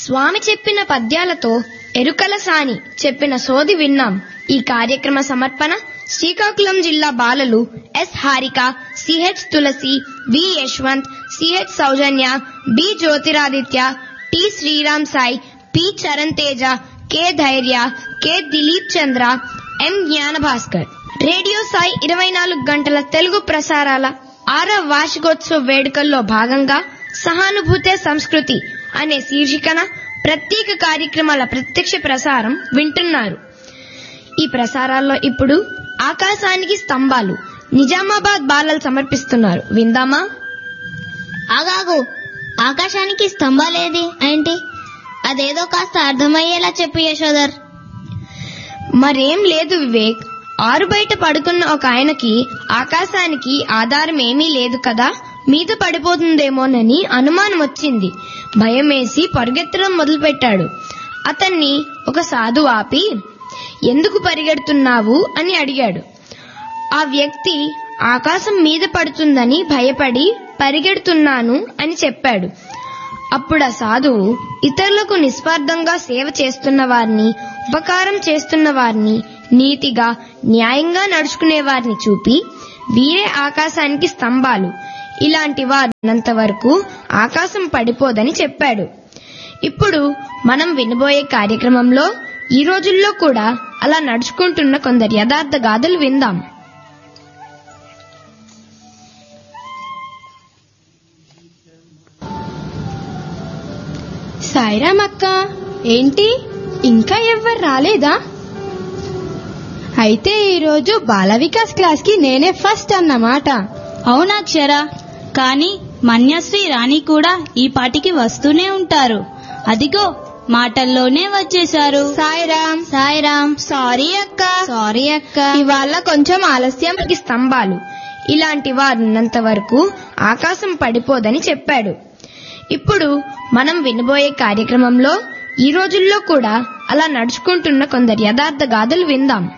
స్వామి చెప్పిన పద్యాలతో ఎరుకల సాని చెప్పిన సోది విన్నాం ఈ కార్యక్రమ సమర్పణ శ్రీకాకుళం జిల్లా బాలలు S Harika CH Tulasi V Yashwanth CH Soujanya B Jyotiraditya T Sriram Sai P Charan Teja K Dhairya K Dilip Chandra M Gnanabhaskar radio Sai ఇరవై నాలుగు గంటల తెలుగు ప్రసారాల ఆరవ వార్షికోత్సవ వేడుకల్లో భాగంగా సహానుభూతే సంస్కృతి అనే శీర్షికన ప్రత్యేక కార్యక్రమాల ప్రత్యక్ష ప్రసారం వింటున్నారు ఈ ప్రసారాల్లో ఇప్పుడు ఆకాశానికి స్తంభాలు నిజామాబాద్ బాలలు సమర్పిస్తున్నారు విందామా ఆగాగు ఆకాశానికి స్తంభాలేది ఏంటి అదేదో కాస్త అర్థమయ్యేలా చెప్పు యశోదర్ మరేం లేదు వివేక్ ఆరు బయట పడుకున్న ఒక ఆయనకి ఆకాశానికి ఆధారం ఏమీ లేదు కదా మీద పడిపోతుందేమోనని అనుమానం వచ్చింది భయమేసి పరుగెత్తడం మొదలుపెట్టాడు అతన్ని ఒక సాధు ఆపి ఎందుకు పరిగెడుతున్నావు అని అడిగాడు ఆ వ్యక్తి ఆకాశం మీద పడుతుందని భయపడి పరిగెడుతున్నాను అని చెప్పాడు అప్పుడు ఆ సాధువు ఇతరులకు నిస్వార్థంగా సేవ చేస్తున్న వారిని ఉపకారం చేస్తున్న వారిని నీతిగా న్యాయంగా నడుచుకునే వారిని చూపి వీరే ఆకాశానికి స్తంభాలు ఇలాంటి వారు వరకు ఆకాశం పడిపోదని చెప్పాడు ఇప్పుడు మనం వినబోయే కార్యక్రమంలో ఈ రోజుల్లో కూడా అలా నడుచుకుంటున్న కొందరు యథార్థ గాథలు విందాం సాయిరామ్ అక్క ఏంటి ఇంకా ఎవ్వరు రాలేదా అయితే ఈరోజు బాల వికాస్ క్లాస్ కి నేనే ఫస్ట్ అన్నమాట అవునాక్షరా కానీ మన్యశ్రీ రాణి కూడా ఈ పాటికి వస్తూనే ఉంటారు అదిగో మాటల్లోనే వచ్చేశారు సాయిరామ్ సాయిరామ్ సారీ అక్క సారీ అక్క ఇవాళ కొంచెం ఆలస్యం ఈ స్తంభాలు ఇలాంటి వారున్నంత వరకు ఆకాశం పడిపోదని చెప్పాడు ఇప్పుడు మనం వినబోయే కార్యక్రమంలో ఈ రోజుల్లో కూడా అలా నడుచుకుంటున్న కొందరు యథార్థ గాథలు విందాం